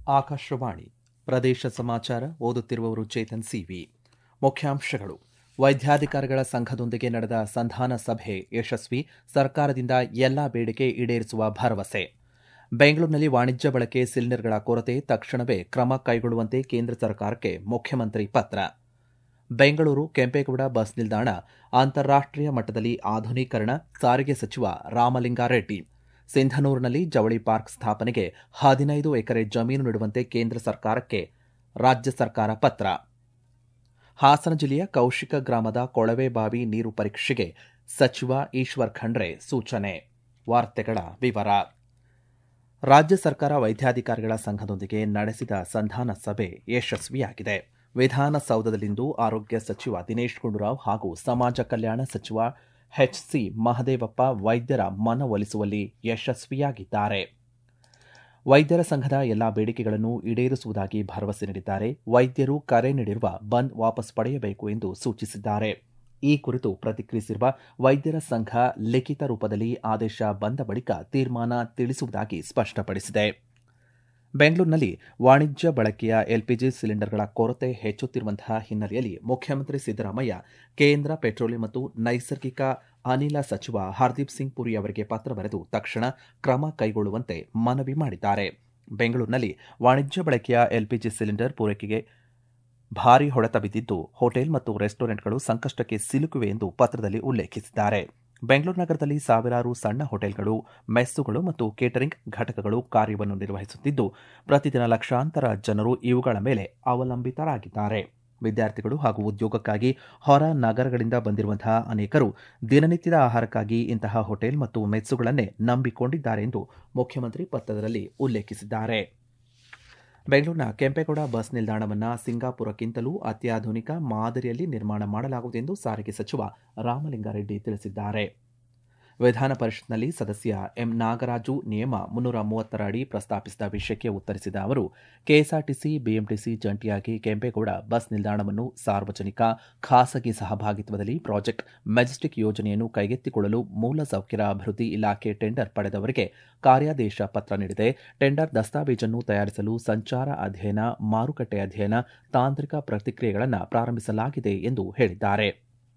ಆಕಾಶವಾಣಿ ಪ್ರದೇಶ ಸಮಾಚಾರ ಓದುತ್ತಿರುವವರು ಚೇತನ್ ಸಿವಿ ಮುಖ್ಯಾಂಶಗಳು ವೈದ್ಯಾಧಿಕಾರಿಗಳ ಸಂಘದೊಂದಿಗೆ ನಡೆದ ಸಂಧಾನ ಸಭೆ ಯಶಸ್ವಿ ಸರ್ಕಾರದಿಂದ ಎಲ್ಲಾ ಬೇಡಿಕೆ ಈಡೇರಿಸುವ ಭರವಸೆ ಬೆಂಗಳೂರಿನಲ್ಲಿ ವಾಣಿಜ್ಯ ಬಳಕೆ ಸಿಲಿಂಡರ್ಗಳ ಕೊರತೆ ತಕ್ಷಣವೇ ಕ್ರಮ ಕೈಗೊಳ್ಳುವಂತೆ ಕೇಂದ್ರ ಸರ್ಕಾರಕ್ಕೆ ಮುಖ್ಯಮಂತ್ರಿ ಪತ್ರ ಬೆಂಗಳೂರು ಕೆಂಪೇಗೌಡ ಬಸ್ ನಿಲ್ದಾಣ ಅಂತಾರಾಷ್ಟೀಯ ಮಟ್ಟದಲ್ಲಿ ಆಧುನೀಕರಣ ಸಾರಿಗೆ ಸಚಿವ ರಾಮಲಿಂಗಾರೆಡ್ಡಿ ಸಿಂಧನೂರಿನಲ್ಲಿ ಜವಳಿ ಪಾರ್ಕ್ ಸ್ಥಾಪನೆಗೆ ಹದಿನೈದು ಎಕರೆ ಜಮೀನು ನೀಡುವಂತೆ ಕೇಂದ್ರ ಸರ್ಕಾರಕ್ಕೆ ರಾಜ್ಯ ಸರ್ಕಾರ ಪತ್ರ ಹಾಸನ ಜಿಲ್ಲೆಯ ಕೌಶಿಕ ಗ್ರಾಮದ ಕೊಳವೆಬಾವಿ ನೀರು ಪರೀಕ್ಷೆಗೆ ಸಚಿವ ಈಶ್ವರ್ ಖಂಡ್ರೆ ಸೂಚನೆ ವಾರ್ತೆಗಳ ವಿವರ ರಾಜ್ಯ ಸರ್ಕಾರ ವೈದ್ಯಾಧಿಕಾರಿಗಳ ಸಂಘದೊಂದಿಗೆ ನಡೆಸಿದ ಸಂಧಾನ ಸಭೆ ಯಶಸ್ವಿಯಾಗಿದೆ ವಿಧಾನಸೌಧದಲ್ಲಿಂದು ಆರೋಗ್ಯ ಸಚಿವ ದಿನೇಶ್ ಗುಂಡೂರಾವ್ ಹಾಗೂ ಸಮಾಜ ಕಲ್ಯಾಣ ಸಚಿವ ಎಚ್ಸಿ ಮಹದೇವಪ್ಪ ವೈದ್ಯರ ಮನವೊಲಿಸುವಲ್ಲಿ ಯಶಸ್ವಿಯಾಗಿದ್ದಾರೆ ವೈದ್ಯರ ಸಂಘದ ಎಲ್ಲಾ ಬೇಡಿಕೆಗಳನ್ನು ಈಡೇರಿಸುವುದಾಗಿ ಭರವಸೆ ನೀಡಿದ್ದಾರೆ ವೈದ್ಯರು ಕರೆ ನೀಡಿರುವ ಬಂದ್ ವಾಪಸ್ ಪಡೆಯಬೇಕು ಎಂದು ಸೂಚಿಸಿದ್ದಾರೆ ಈ ಕುರಿತು ಪ್ರತಿಕ್ರಿಯಿಸಿರುವ ವೈದ್ಯರ ಸಂಘ ಲಿಖಿತ ರೂಪದಲ್ಲಿ ಆದೇಶ ಬಂದ ಬಳಿಕ ತೀರ್ಮಾನ ತಿಳಿಸುವುದಾಗಿ ಸ್ಪಷ್ಟಪಡಿಸಿದೆ ಬೆಂಗಳೂರಿನಲ್ಲಿ ವಾಣಿಜ್ಯ ಬಳಕೆಯ ಎಲ್ಪಿಜಿ ಸಿಲಿಂಡರ್ಗಳ ಕೊರತೆ ಹೆಚ್ಚುತ್ತಿರುವಂತಹ ಹಿನ್ನೆಲೆಯಲ್ಲಿ ಮುಖ್ಯಮಂತ್ರಿ ಸಿದ್ದರಾಮಯ್ಯ ಕೇಂದ್ರ ಪೆಟ್ರೋಲಿಯಂ ಮತ್ತು ನೈಸರ್ಗಿಕ ಅನಿಲ ಸಚಿವ ಹರ್ದೀಪ್ ಸಿಂಗ್ ಪುರಿ ಅವರಿಗೆ ಪತ್ರ ಬರೆದು ತಕ್ಷಣ ಕ್ರಮ ಕೈಗೊಳ್ಳುವಂತೆ ಮನವಿ ಮಾಡಿದ್ದಾರೆ ಬೆಂಗಳೂರಿನಲ್ಲಿ ವಾಣಿಜ್ಯ ಬಳಕೆಯ ಎಲ್ಪಿಜಿ ಸಿಲಿಂಡರ್ ಪೂರೈಕೆಗೆ ಭಾರೀ ಹೊಡೆತ ಬಿದ್ದಿದ್ದು ಹೋಟೆಲ್ ಮತ್ತು ರೆಸ್ಟೋರೆಂಟ್ಗಳು ಸಂಕಷ್ಟಕ್ಕೆ ಸಿಲುಕಿವೆ ಎಂದು ಪತ್ರದಲ್ಲಿ ಉಲ್ಲೇಖಿಸಿದ್ದಾರೆ ಬೆಂಗಳೂರು ನಗರದಲ್ಲಿ ಸಾವಿರಾರು ಸಣ್ಣ ಹೋಟೆಲ್ಗಳು ಮೆಸ್ಸುಗಳು ಮತ್ತು ಕೇಟರಿಂಗ್ ಘಟಕಗಳು ಕಾರ್ಯವನ್ನು ನಿರ್ವಹಿಸುತ್ತಿದ್ದು ಪ್ರತಿದಿನ ಲಕ್ಷಾಂತರ ಜನರು ಇವುಗಳ ಮೇಲೆ ಅವಲಂಬಿತರಾಗಿದ್ದಾರೆ ವಿದ್ಯಾರ್ಥಿಗಳು ಹಾಗೂ ಉದ್ಯೋಗಕ್ಕಾಗಿ ಹೊರ ನಗರಗಳಿಂದ ಬಂದಿರುವಂತಹ ಅನೇಕರು ದಿನನಿತ್ಯದ ಆಹಾರಕ್ಕಾಗಿ ಇಂತಹ ಹೋಟೆಲ್ ಮತ್ತು ಮೆಸ್ಸುಗಳನ್ನೇ ನಂಬಿಕೊಂಡಿದ್ದಾರೆ ಎಂದು ಮುಖ್ಯಮಂತ್ರಿ ಪತ್ರದಲ್ಲಿ ಉಲ್ಲೇಖಿಸಿದ್ದಾರೆ ಬೆಂಗಳೂರಿನ ಕೆಂಪೇಗೌಡ ಬಸ್ ನಿಲ್ದಾಣವನ್ನು ಸಿಂಗಾಪುರಕ್ಕಿಂತಲೂ ಅತ್ಯಾಧುನಿಕ ಮಾದರಿಯಲ್ಲಿ ನಿರ್ಮಾಣ ಮಾಡಲಾಗುವುದು ಎಂದು ಸಾರಿಗೆ ಸಚಿವ ರಾಮಲಿಂಗಾರೆಡ್ಡಿ ತಿಳಿಸಿದ್ದಾರೆ ವಿಧಾನ ಪರಿಷತ್ನಲ್ಲಿ ಸದಸ್ಯ ಎಂ ನಾಗರಾಜು ನಿಯಮ ಮುನ್ನೂರ ಮೂವತ್ತರ ಅಡಿ ಪ್ರಸ್ತಾಪಿಸಿದ ವಿಷಯಕ್ಕೆ ಉತ್ತರಿಸಿದ ಅವರು ಕೆಎಸ್ಆರ್ಟಿಸಿ ಬಿಎಂಟಿಸಿ ಜಂಟಿಯಾಗಿ ಕೆಂಪೇಗೌಡ ಬಸ್ ನಿಲ್ದಾಣವನ್ನು ಸಾರ್ವಜನಿಕ ಖಾಸಗಿ ಸಹಭಾಗಿತ್ವದಲ್ಲಿ ಪ್ರಾಜೆಕ್ಟ್ ಮೆಜೆಸ್ಟಿಕ್ ಯೋಜನೆಯನ್ನು ಕೈಗೆತ್ತಿಕೊಳ್ಳಲು ಮೂಲಸೌಕರ್ಯ ಅಭಿವೃದ್ಧಿ ಇಲಾಖೆ ಟೆಂಡರ್ ಪಡೆದವರಿಗೆ ಕಾರ್ಯಾದೇಶ ಪತ್ರ ನೀಡಿದೆ ಟೆಂಡರ್ ದಸ್ತಾವೇಜನ್ನು ತಯಾರಿಸಲು ಸಂಚಾರ ಅಧ್ಯಯನ ಮಾರುಕಟ್ಟೆ ಅಧ್ಯಯನ ತಾಂತ್ರಿಕ ಪ್ರತಿಕ್ರಿಯೆಗಳನ್ನು ಪ್ರಾರಂಭಿಸಲಾಗಿದೆ ಎಂದು ಹೇಳಿದ್ದಾರೆ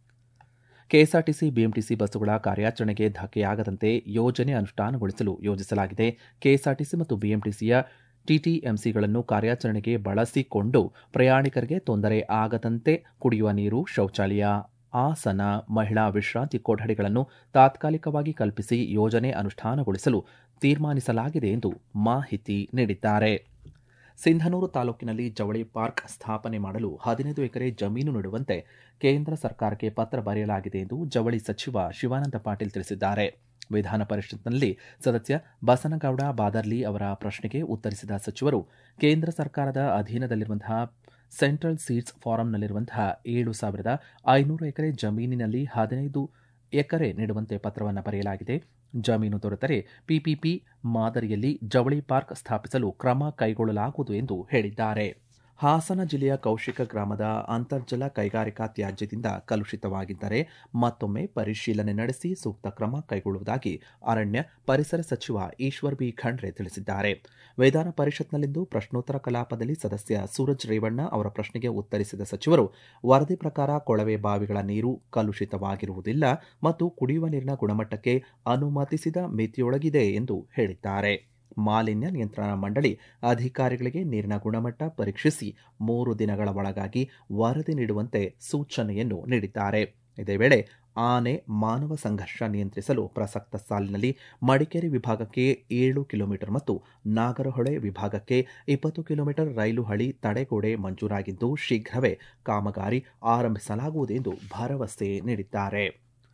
ಕೆಎಸ್ಆರ್ಟಿಸಿ ಬಿಎಂಟಿಸಿ ಬಸ್ಸುಗಳ ಕಾರ್ಯಾಚರಣೆಗೆ ಧಕ್ಕೆಯಾಗದಂತೆ ಯೋಜನೆ ಅನುಷ್ಠಾನಗೊಳಿಸಲು ಯೋಜಿಸಲಾಗಿದೆ ಕೆಎಸ್ಆರ್ಟಿಸಿ ಮತ್ತು ಬಿಎಂಟಿಸಿಯ ಟಿಟಿಎಂಸಿಗಳನ್ನು ಕಾರ್ಯಾಚರಣೆಗೆ ಬಳಸಿಕೊಂಡು ಪ್ರಯಾಣಿಕರಿಗೆ ತೊಂದರೆ ಆಗದಂತೆ ಕುಡಿಯುವ ನೀರು ಶೌಚಾಲಯ ಆಸನ ಮಹಿಳಾ ವಿಶ್ರಾಂತಿ ಕೊಠಡಿಗಳನ್ನು ತಾತ್ಕಾಲಿಕವಾಗಿ ಕಲ್ಪಿಸಿ ಯೋಜನೆ ಅನುಷ್ಠಾನಗೊಳಿಸಲು ತೀರ್ಮಾನಿಸಲಾಗಿದೆ ಎಂದು ಮಾಹಿತಿ ನೀಡಿದ್ದಾರೆ ಸಿಂಧನೂರು ತಾಲೂಕಿನಲ್ಲಿ ಜವಳಿ ಪಾರ್ಕ್ ಸ್ಥಾಪನೆ ಮಾಡಲು ಹದಿನೈದು ಎಕರೆ ಜಮೀನು ನೀಡುವಂತೆ ಕೇಂದ್ರ ಸರ್ಕಾರಕ್ಕೆ ಪತ್ರ ಬರೆಯಲಾಗಿದೆ ಎಂದು ಜವಳಿ ಸಚಿವ ಶಿವಾನಂದ ಪಾಟೀಲ್ ತಿಳಿಸಿದ್ದಾರೆ ವಿಧಾನ ಪರಿಷತ್ನಲ್ಲಿ ಸದಸ್ಯ ಬಸನಗೌಡ ಬಾದರ್ಲಿ ಅವರ ಪ್ರಶ್ನೆಗೆ ಉತ್ತರಿಸಿದ ಸಚಿವರು ಕೇಂದ್ರ ಸರ್ಕಾರದ ಅಧೀನದಲ್ಲಿರುವಂತಹ ಸೆಂಟ್ರಲ್ ಸೀಡ್ಸ್ ಫಾರಂನಲ್ಲಿರುವಂತಹ ಏಳು ಸಾವಿರದ ಐನೂರು ಎಕರೆ ಜಮೀನಿನಲ್ಲಿ ಹದಿನೈದು ಎಕರೆ ನೀಡುವಂತೆ ಪತ್ರವನ್ನು ಬರೆಯಲಾಗಿದೆ ಜಮೀನು ದೊರೆತರೆ ಪಿಪಿಪಿ ಮಾದರಿಯಲ್ಲಿ ಜವಳಿ ಪಾರ್ಕ್ ಸ್ಥಾಪಿಸಲು ಕ್ರಮ ಕೈಗೊಳ್ಳಲಾಗುವುದು ಎಂದು ಹೇಳಿದ್ದಾರೆ ಹಾಸನ ಜಿಲ್ಲೆಯ ಕೌಶಿಕ ಗ್ರಾಮದ ಅಂತರ್ಜಲ ಕೈಗಾರಿಕಾ ತ್ಯಾಜ್ಯದಿಂದ ಕಲುಷಿತವಾಗಿದ್ದರೆ ಮತ್ತೊಮ್ಮೆ ಪರಿಶೀಲನೆ ನಡೆಸಿ ಸೂಕ್ತ ಕ್ರಮ ಕೈಗೊಳ್ಳುವುದಾಗಿ ಅರಣ್ಯ ಪರಿಸರ ಸಚಿವ ಈಶ್ವರ್ ಬಿ ಖಂಡ್ರೆ ತಿಳಿಸಿದ್ದಾರೆ ವಿಧಾನ ಪರಿಷತ್ನಲ್ಲಿಂದು ಪ್ರಶ್ನೋತ್ತರ ಕಲಾಪದಲ್ಲಿ ಸದಸ್ಯ ಸೂರಜ್ ರೇವಣ್ಣ ಅವರ ಪ್ರಶ್ನೆಗೆ ಉತ್ತರಿಸಿದ ಸಚಿವರು ವರದಿ ಪ್ರಕಾರ ಕೊಳವೆ ಬಾವಿಗಳ ನೀರು ಕಲುಷಿತವಾಗಿರುವುದಿಲ್ಲ ಮತ್ತು ಕುಡಿಯುವ ನೀರಿನ ಗುಣಮಟ್ಟಕ್ಕೆ ಅನುಮತಿಸಿದ ಮಿತಿಯೊಳಗಿದೆ ಎಂದು ಹೇಳಿದ್ದಾರೆ ಮಾಲಿನ್ಯ ನಿಯಂತ್ರಣ ಮಂಡಳಿ ಅಧಿಕಾರಿಗಳಿಗೆ ನೀರಿನ ಗುಣಮಟ್ಟ ಪರೀಕ್ಷಿಸಿ ಮೂರು ದಿನಗಳ ಒಳಗಾಗಿ ವರದಿ ನೀಡುವಂತೆ ಸೂಚನೆಯನ್ನು ನೀಡಿದ್ದಾರೆ ಇದೇ ವೇಳೆ ಆನೆ ಮಾನವ ಸಂಘರ್ಷ ನಿಯಂತ್ರಿಸಲು ಪ್ರಸಕ್ತ ಸಾಲಿನಲ್ಲಿ ಮಡಿಕೇರಿ ವಿಭಾಗಕ್ಕೆ ಏಳು ಕಿಲೋಮೀಟರ್ ಮತ್ತು ನಾಗರಹೊಳೆ ವಿಭಾಗಕ್ಕೆ ಇಪ್ಪತ್ತು ಕಿಲೋಮೀಟರ್ ರೈಲು ಹಳಿ ತಡೆಗೋಡೆ ಮಂಜೂರಾಗಿದ್ದು ಶೀಘ್ರವೇ ಕಾಮಗಾರಿ ಆರಂಭಿಸಲಾಗುವುದು ಎಂದು ಭರವಸೆ ನೀಡಿದ್ದಾರೆ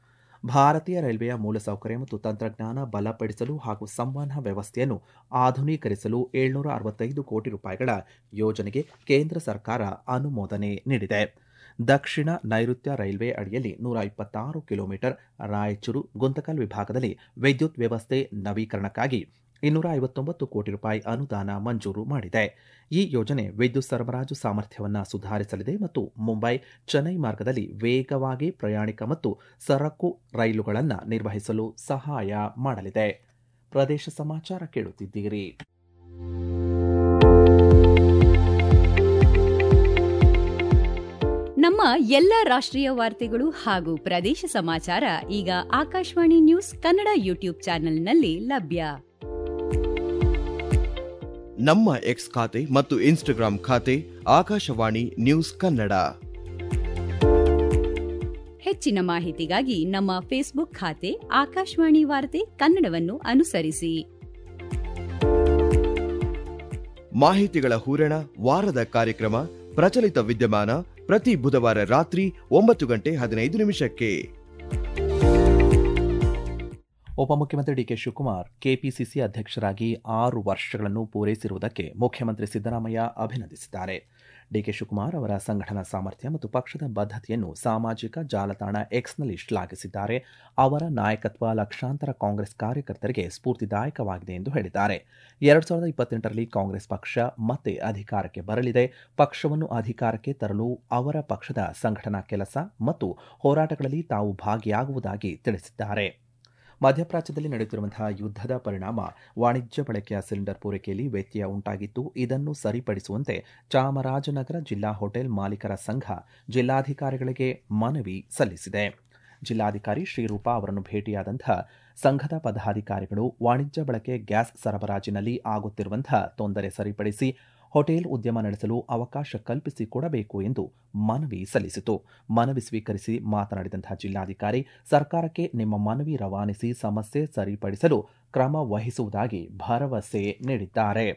ಭಾರತೀಯ ರೈಲ್ವೆಯ ಮೂಲಸೌಕರ್ಯ ಮತ್ತು ತಂತ್ರಜ್ಞಾನ ಬಲಪಡಿಸಲು ಹಾಗೂ ಸಂವಹನ ವ್ಯವಸ್ಥೆಯನ್ನು ಆಧುನೀಕರಿಸಲು ಏಳ್ನೂರ ಅರವತ್ತೈದು ಕೋಟಿ ರೂಪಾಯಿಗಳ ಯೋಜನೆಗೆ ಕೇಂದ್ರ ಸರ್ಕಾರ ಅನುಮೋದನೆ ನೀಡಿದೆ ದಕ್ಷಿಣ ನೈಋತ್ಯ ರೈಲ್ವೆ ಅಡಿಯಲ್ಲಿ ನೂರ ಇಪ್ಪತ್ತಾರು ಕಿಲೋಮೀಟರ್ ರಾಯಚೂರು ಗುಂತಕಲ್ ವಿಭಾಗದಲ್ಲಿ ವಿದ್ಯುತ್ ವ್ಯವಸ್ಥೆ ನವೀಕರಣಕ್ಕಾಗಿ ಇನ್ನೂರ ಐವತ್ತೊಂಬತ್ತು ಕೋಟಿ ರೂಪಾಯಿ ಅನುದಾನ ಮಂಜೂರು ಮಾಡಿದೆ ಈ ಯೋಜನೆ ವಿದ್ಯುತ್ ಸರಬರಾಜು ಸಾಮರ್ಥ್ಯವನ್ನು ಸುಧಾರಿಸಲಿದೆ ಮತ್ತು ಮುಂಬೈ ಚೆನ್ನೈ ಮಾರ್ಗದಲ್ಲಿ ವೇಗವಾಗಿ ಪ್ರಯಾಣಿಕ ಮತ್ತು ಸರಕು ರೈಲುಗಳನ್ನು ನಿರ್ವಹಿಸಲು ಸಹಾಯ ಮಾಡಲಿದೆ ಪ್ರದೇಶ ಸಮಾಚಾರ ಕೇಳುತ್ತಿದ್ದೀರಿ ಎಲ್ಲ ರಾಷ್ಟ್ರೀಯ ವಾರ್ತೆಗಳು ಹಾಗೂ ಪ್ರದೇಶ ಸಮಾಚಾರ ಈಗ ಆಕಾಶವಾಣಿ ನ್ಯೂಸ್ ಕನ್ನಡ ಯೂಟ್ಯೂಬ್ ಚಾನೆಲ್ನಲ್ಲಿ ಲಭ್ಯ ನಮ್ಮ ಎಕ್ಸ್ ಖಾತೆ ಮತ್ತು ಇನ್ಸ್ಟಾಗ್ರಾಂ ಖಾತೆ ಆಕಾಶವಾಣಿ ನ್ಯೂಸ್ ಕನ್ನಡ ಹೆಚ್ಚಿನ ಮಾಹಿತಿಗಾಗಿ ನಮ್ಮ ಫೇಸ್ಬುಕ್ ಖಾತೆ ಆಕಾಶವಾಣಿ ವಾರ್ತೆ ಕನ್ನಡವನ್ನು ಅನುಸರಿಸಿ ಮಾಹಿತಿಗಳ ಹೂರಣ ವಾರದ ಕಾರ್ಯಕ್ರಮ ಪ್ರಚಲಿತ ವಿದ್ಯಮಾನ ಪ್ರತಿ ಬುಧವಾರ ರಾತ್ರಿ ಒಂಬತ್ತು ಗಂಟೆ ಹದಿನೈದು ನಿಮಿಷಕ್ಕೆ ಉಪಮುಖ್ಯಮಂತ್ರಿ ಡಿಕೆ ಶಿವಕುಮಾರ್ ಕೆಪಿಸಿಸಿ ಅಧ್ಯಕ್ಷರಾಗಿ ಆರು ವರ್ಷಗಳನ್ನು ಪೂರೈಸಿರುವುದಕ್ಕೆ ಮುಖ್ಯಮಂತ್ರಿ ಸಿದ್ದರಾಮಯ್ಯ ಅಭಿನಂದಿಸಿದ್ದಾರೆ ಡಿಕೆ ಶಿವಕುಮಾರ್ ಅವರ ಸಂಘಟನಾ ಸಾಮರ್ಥ್ಯ ಮತ್ತು ಪಕ್ಷದ ಬದ್ಧತೆಯನ್ನು ಸಾಮಾಜಿಕ ಜಾಲತಾಣ ಎಕ್ಸ್ನಲ್ಲಿ ಶ್ಲಾಘಿಸಿದ್ದಾರೆ ಅವರ ನಾಯಕತ್ವ ಲಕ್ಷಾಂತರ ಕಾಂಗ್ರೆಸ್ ಕಾರ್ಯಕರ್ತರಿಗೆ ಸ್ಫೂರ್ತಿದಾಯಕವಾಗಿದೆ ಎಂದು ಹೇಳಿದ್ದಾರೆ ಎರಡ್ ಸಾವಿರದ ಇಪ್ಪತ್ತೆಂಟರಲ್ಲಿ ಕಾಂಗ್ರೆಸ್ ಪಕ್ಷ ಮತ್ತೆ ಅಧಿಕಾರಕ್ಕೆ ಬರಲಿದೆ ಪಕ್ಷವನ್ನು ಅಧಿಕಾರಕ್ಕೆ ತರಲು ಅವರ ಪಕ್ಷದ ಸಂಘಟನಾ ಕೆಲಸ ಮತ್ತು ಹೋರಾಟಗಳಲ್ಲಿ ತಾವು ಭಾಗಿಯಾಗುವುದಾಗಿ ತಿಳಿಸಿದ್ದಾರೆ ಮಧ್ಯಪ್ರಾಚ್ಯದಲ್ಲಿ ನಡೆಯುತ್ತಿರುವಂತಹ ಯುದ್ಧದ ಪರಿಣಾಮ ವಾಣಿಜ್ಯ ಬಳಕೆಯ ಸಿಲಿಂಡರ್ ಪೂರೈಕೆಯಲ್ಲಿ ವ್ಯತ್ಯಯ ಉಂಟಾಗಿದ್ದು ಇದನ್ನು ಸರಿಪಡಿಸುವಂತೆ ಚಾಮರಾಜನಗರ ಜಿಲ್ಲಾ ಹೋಟೆಲ್ ಮಾಲೀಕರ ಸಂಘ ಜಿಲ್ಲಾಧಿಕಾರಿಗಳಿಗೆ ಮನವಿ ಸಲ್ಲಿಸಿದೆ ಜಿಲ್ಲಾಧಿಕಾರಿ ಶ್ರೀರೂಪಾ ಅವರನ್ನು ಭೇಟಿಯಾದಂತಹ ಸಂಘದ ಪದಾಧಿಕಾರಿಗಳು ವಾಣಿಜ್ಯ ಬಳಕೆ ಗ್ಯಾಸ್ ಸರಬರಾಜಿನಲ್ಲಿ ಆಗುತ್ತಿರುವಂತಹ ತೊಂದರೆ ಸರಿಪಡಿಸಿ ಹೋಟೆಲ್ ಉದ್ಯಮ ನಡೆಸಲು ಅವಕಾಶ ಕಲ್ಪಿಸಿಕೊಡಬೇಕು ಎಂದು ಮನವಿ ಸಲ್ಲಿಸಿತು ಮನವಿ ಸ್ವೀಕರಿಸಿ ಮಾತನಾಡಿದಂತಹ ಜಿಲ್ಲಾಧಿಕಾರಿ ಸರ್ಕಾರಕ್ಕೆ ನಿಮ್ಮ ಮನವಿ ರವಾನಿಸಿ ಸಮಸ್ಯೆ ಸರಿಪಡಿಸಲು ಕ್ರಮ ವಹಿಸುವುದಾಗಿ ಭರವಸೆ ನೀಡಿದ್ದಾರೆ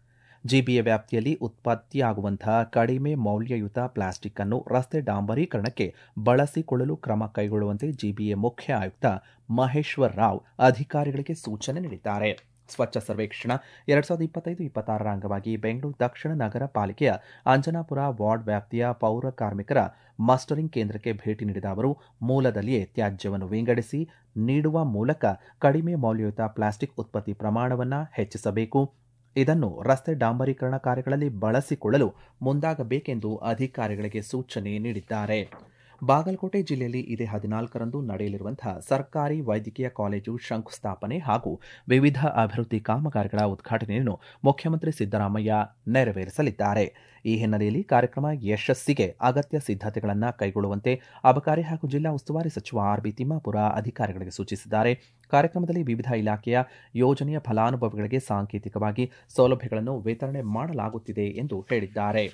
ಜಿಬಿಎ ವ್ಯಾಪ್ತಿಯಲ್ಲಿ ಉತ್ಪತ್ತಿಯಾಗುವಂತಹ ಕಡಿಮೆ ಮೌಲ್ಯಯುತ ಪ್ಲಾಸ್ಟಿಕ್ ಅನ್ನು ರಸ್ತೆ ಡಾಂಬರೀಕರಣಕ್ಕೆ ಬಳಸಿಕೊಳ್ಳಲು ಕ್ರಮ ಕೈಗೊಳ್ಳುವಂತೆ ಜಿಬಿಎ ಮುಖ್ಯ ಆಯುಕ್ತ ಮಹೇಶ್ವರ್ ರಾವ್ ಅಧಿಕಾರಿಗಳಿಗೆ ಸೂಚನೆ ನೀಡಿದ್ದಾರೆ ಸ್ವಚ್ಛ ಸರ್ವೇಕ್ಷಣಾ ಎರಡ್ ಸಾವಿರದ ಇಪ್ಪತ್ತೈದು ಇಪ್ಪತ್ತಾರರ ಅಂಗವಾಗಿ ಬೆಂಗಳೂರು ದಕ್ಷಿಣ ನಗರ ಪಾಲಿಕೆಯ ಅಂಜನಾಪುರ ವಾರ್ಡ್ ವ್ಯಾಪ್ತಿಯ ಪೌರ ಕಾರ್ಮಿಕರ ಮಸ್ಟರಿಂಗ್ ಕೇಂದ್ರಕ್ಕೆ ಭೇಟಿ ನೀಡಿದ ಅವರು ಮೂಲದಲ್ಲಿಯೇ ತ್ಯಾಜ್ಯವನ್ನು ವಿಂಗಡಿಸಿ ನೀಡುವ ಮೂಲಕ ಕಡಿಮೆ ಮೌಲ್ಯಯುತ ಪ್ಲಾಸ್ಟಿಕ್ ಉತ್ಪತ್ತಿ ಪ್ರಮಾಣವನ್ನು ಹೆಚ್ಚಿಸಬೇಕು ಇದನ್ನು ರಸ್ತೆ ಡಾಂಬರೀಕರಣ ಕಾರ್ಯಗಳಲ್ಲಿ ಬಳಸಿಕೊಳ್ಳಲು ಮುಂದಾಗಬೇಕೆಂದು ಅಧಿಕಾರಿಗಳಿಗೆ ಸೂಚನೆ ನೀಡಿದ್ದಾರೆ ಬಾಗಲಕೋಟೆ ಜಿಲ್ಲೆಯಲ್ಲಿ ಇದೇ ಹದಿನಾಲ್ಕರಂದು ನಡೆಯಲಿರುವಂತಹ ಸರ್ಕಾರಿ ವೈದ್ಯಕೀಯ ಕಾಲೇಜು ಶಂಕುಸ್ಥಾಪನೆ ಹಾಗೂ ವಿವಿಧ ಅಭಿವೃದ್ಧಿ ಕಾಮಗಾರಿಗಳ ಉದ್ಘಾಟನೆಯನ್ನು ಮುಖ್ಯಮಂತ್ರಿ ಸಿದ್ದರಾಮಯ್ಯ ನೆರವೇರಿಸಲಿದ್ದಾರೆ ಈ ಹಿನ್ನೆಲೆಯಲ್ಲಿ ಕಾರ್ಯಕ್ರಮ ಯಶಸ್ಸಿಗೆ ಅಗತ್ಯ ಸಿದ್ಧತೆಗಳನ್ನು ಕೈಗೊಳ್ಳುವಂತೆ ಅಬಕಾರಿ ಹಾಗೂ ಜಿಲ್ಲಾ ಉಸ್ತುವಾರಿ ಸಚಿವ ಆರ್ ಬಿ ತಿಮ್ಮಾಪುರ ಅಧಿಕಾರಿಗಳಿಗೆ ಸೂಚಿಸಿದ್ದಾರೆ ಕಾರ್ಯಕ್ರಮದಲ್ಲಿ ವಿವಿಧ ಇಲಾಖೆಯ ಯೋಜನೆಯ ಫಲಾನುಭವಿಗಳಿಗೆ ಸಾಂಕೇತಿಕವಾಗಿ ಸೌಲಭ್ಯಗಳನ್ನು ವಿತರಣೆ ಮಾಡಲಾಗುತ್ತಿದೆ ಎಂದು ಹೇಳಿದ್ದಾರೆ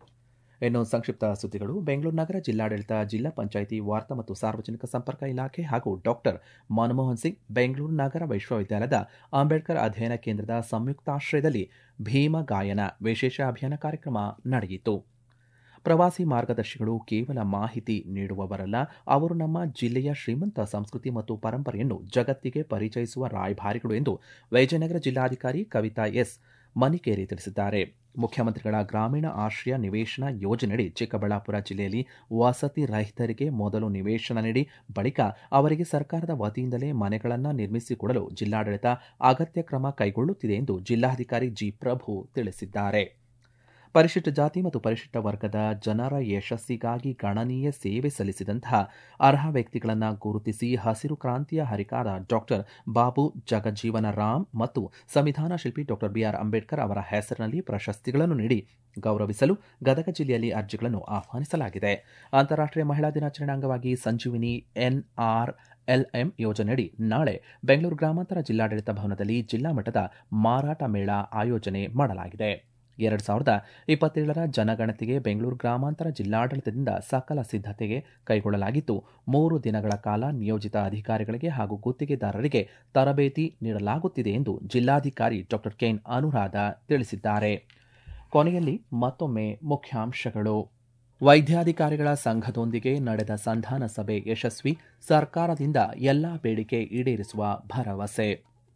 ಇನ್ನು ಸಂಕ್ಷಿಪ್ತ ಸುದ್ದಿಗಳು ಬೆಂಗಳೂರು ನಗರ ಜಿಲ್ಲಾಡಳಿತ ಜಿಲ್ಲಾ ಪಂಚಾಯಿತಿ ವಾರ್ತಾ ಮತ್ತು ಸಾರ್ವಜನಿಕ ಸಂಪರ್ಕ ಇಲಾಖೆ ಹಾಗೂ ಡಾಕ್ಟರ್ ಮನಮೋಹನ್ ಸಿಂಗ್ ಬೆಂಗಳೂರು ನಗರ ವಿಶ್ವವಿದ್ಯಾಲಯದ ಅಂಬೇಡ್ಕರ್ ಅಧ್ಯಯನ ಕೇಂದ್ರದ ಸಂಯುಕ್ತಾಶ್ರಯದಲ್ಲಿ ಭೀಮ ಗಾಯನ ವಿಶೇಷ ಅಭಿಯಾನ ಕಾರ್ಯಕ್ರಮ ನಡೆಯಿತು ಪ್ರವಾಸಿ ಮಾರ್ಗದರ್ಶಿಗಳು ಕೇವಲ ಮಾಹಿತಿ ನೀಡುವವರಲ್ಲ ಅವರು ನಮ್ಮ ಜಿಲ್ಲೆಯ ಶ್ರೀಮಂತ ಸಂಸ್ಕೃತಿ ಮತ್ತು ಪರಂಪರೆಯನ್ನು ಜಗತ್ತಿಗೆ ಪರಿಚಯಿಸುವ ರಾಯಭಾರಿಗಳು ಎಂದು ವಿಜಯನಗರ ಜಿಲ್ಲಾಧಿಕಾರಿ ಕವಿತಾ ಎಸ್ ಮನಿಕೇರಿ ತಿಳಿಸಿದ್ದಾರೆ ಮುಖ್ಯಮಂತ್ರಿಗಳ ಗ್ರಾಮೀಣ ಆಶ್ರಯ ನಿವೇಶನ ಯೋಜನೆಯಡಿ ಚಿಕ್ಕಬಳ್ಳಾಪುರ ಜಿಲ್ಲೆಯಲ್ಲಿ ವಸತಿ ರಹಿತರಿಗೆ ಮೊದಲು ನಿವೇಶನ ನೀಡಿ ಬಳಿಕ ಅವರಿಗೆ ಸರ್ಕಾರದ ವತಿಯಿಂದಲೇ ಮನೆಗಳನ್ನು ನಿರ್ಮಿಸಿಕೊಡಲು ಜಿಲ್ಲಾಡಳಿತ ಅಗತ್ಯ ಕ್ರಮ ಕೈಗೊಳ್ಳುತ್ತಿದೆ ಎಂದು ಜಿಲ್ಲಾಧಿಕಾರಿ ಜಿ ಪ್ರಭು ತಿಳಿಸಿದ್ದಾರೆ ಪರಿಶಿಷ್ಟ ಜಾತಿ ಮತ್ತು ಪರಿಶಿಷ್ಟ ವರ್ಗದ ಜನರ ಯಶಸ್ಸಿಗಾಗಿ ಗಣನೀಯ ಸೇವೆ ಸಲ್ಲಿಸಿದಂತಹ ಅರ್ಹ ವ್ಯಕ್ತಿಗಳನ್ನು ಗುರುತಿಸಿ ಹಸಿರು ಕ್ರಾಂತಿಯ ಹರಿಕಾರ ಡಾಕ್ಟರ್ ಬಾಬು ಜಗಜೀವನ ರಾಮ್ ಮತ್ತು ಸಂವಿಧಾನ ಶಿಲ್ಪಿ ಡಾಕ್ಟರ್ ಬಿಆರ್ ಅಂಬೇಡ್ಕರ್ ಅವರ ಹೆಸರಿನಲ್ಲಿ ಪ್ರಶಸ್ತಿಗಳನ್ನು ನೀಡಿ ಗೌರವಿಸಲು ಗದಗ ಜಿಲ್ಲೆಯಲ್ಲಿ ಅರ್ಜಿಗಳನ್ನು ಆಹ್ವಾನಿಸಲಾಗಿದೆ ಅಂತಾರಾಷ್ಟ್ರೀಯ ಮಹಿಳಾ ದಿನಾಚರಣೆ ಅಂಗವಾಗಿ ಸಂಜೀವಿನಿ ಎನ್ಆರ್ ಎಲ್ಎಂ ಯೋಜನೆಯಡಿ ನಾಳೆ ಬೆಂಗಳೂರು ಗ್ರಾಮಾಂತರ ಜಿಲ್ಲಾಡಳಿತ ಭವನದಲ್ಲಿ ಜಿಲ್ಲಾ ಮಟ್ಟದ ಮಾರಾಟ ಮೇಳ ಆಯೋಜನೆ ಮಾಡಲಾಗಿದೆ ಎರಡು ಸಾವಿರದ ಇಪ್ಪತ್ತೇಳರ ಜನಗಣತಿಗೆ ಬೆಂಗಳೂರು ಗ್ರಾಮಾಂತರ ಜಿಲ್ಲಾಡಳಿತದಿಂದ ಸಕಲ ಸಿದ್ಧತೆಗೆ ಕೈಗೊಳ್ಳಲಾಗಿದ್ದು ಮೂರು ದಿನಗಳ ಕಾಲ ನಿಯೋಜಿತ ಅಧಿಕಾರಿಗಳಿಗೆ ಹಾಗೂ ಗುತ್ತಿಗೆದಾರರಿಗೆ ತರಬೇತಿ ನೀಡಲಾಗುತ್ತಿದೆ ಎಂದು ಜಿಲ್ಲಾಧಿಕಾರಿ ಡಾಕ್ಟರ್ ಕೆಎನ್ ಅನುರಾಧ ತಿಳಿಸಿದ್ದಾರೆ ಕೊನೆಯಲ್ಲಿ ಮತ್ತೊಮ್ಮೆ ಮುಖ್ಯಾಂಶಗಳು ವೈದ್ಯಾಧಿಕಾರಿಗಳ ಸಂಘದೊಂದಿಗೆ ನಡೆದ ಸಂಧಾನ ಸಭೆ ಯಶಸ್ವಿ ಸರ್ಕಾರದಿಂದ ಎಲ್ಲಾ ಬೇಡಿಕೆ ಈಡೇರಿಸುವ ಭರವಸೆ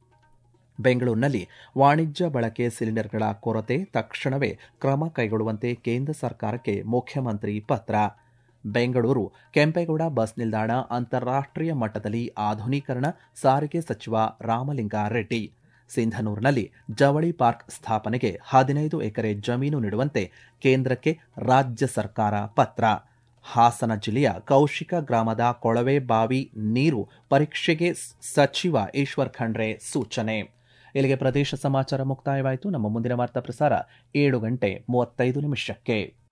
ಬೆಂಗಳೂರಿನಲ್ಲಿ ವಾಣಿಜ್ಯ ಬಳಕೆ ಸಿಲಿಂಡರ್ಗಳ ಕೊರತೆ ತಕ್ಷಣವೇ ಕ್ರಮ ಕೈಗೊಳ್ಳುವಂತೆ ಕೇಂದ್ರ ಸರ್ಕಾರಕ್ಕೆ ಮುಖ್ಯಮಂತ್ರಿ ಪತ್ರ ಬೆಂಗಳೂರು ಕೆಂಪೇಗೌಡ ಬಸ್ ನಿಲ್ದಾಣ ಅಂತಾರಾಷ್ಟ್ರೀಯ ಮಟ್ಟದಲ್ಲಿ ಆಧುನೀಕರಣ ಸಾರಿಗೆ ಸಚಿವ ರಾಮಲಿಂಗಾರೆಡ್ಡಿ ಸಿಂಧನೂರಿನಲ್ಲಿ ಜವಳಿ ಪಾರ್ಕ್ ಸ್ಥಾಪನೆಗೆ ಹದಿನೈದು ಎಕರೆ ಜಮೀನು ನೀಡುವಂತೆ ಕೇಂದ್ರಕ್ಕೆ ರಾಜ್ಯ ಸರ್ಕಾರ ಪತ್ರ ಹಾಸನ ಜಿಲ್ಲೆಯ ಕೌಶಿಕ ಗ್ರಾಮದ ಕೊಳವೆ ಬಾವಿ ನೀರು ಪರೀಕ್ಷೆಗೆ ಸಚಿವ ಈಶ್ವರ್ ಖಂಡ್ರೆ ಸೂಚನೆ ಇಲ್ಲಿಗೆ ಪ್ರದೇಶ ಸಮಾಚಾರ ಮುಕ್ತಾಯವಾಯಿತು ನಮ್ಮ ಮುಂದಿನ ವಾರ್ತಾ ಪ್ರಸಾರ ಏಳು ಗಂಟೆ ಮೂವತ್ತೈದು ನಿಮಿಷಕ್ಕೆ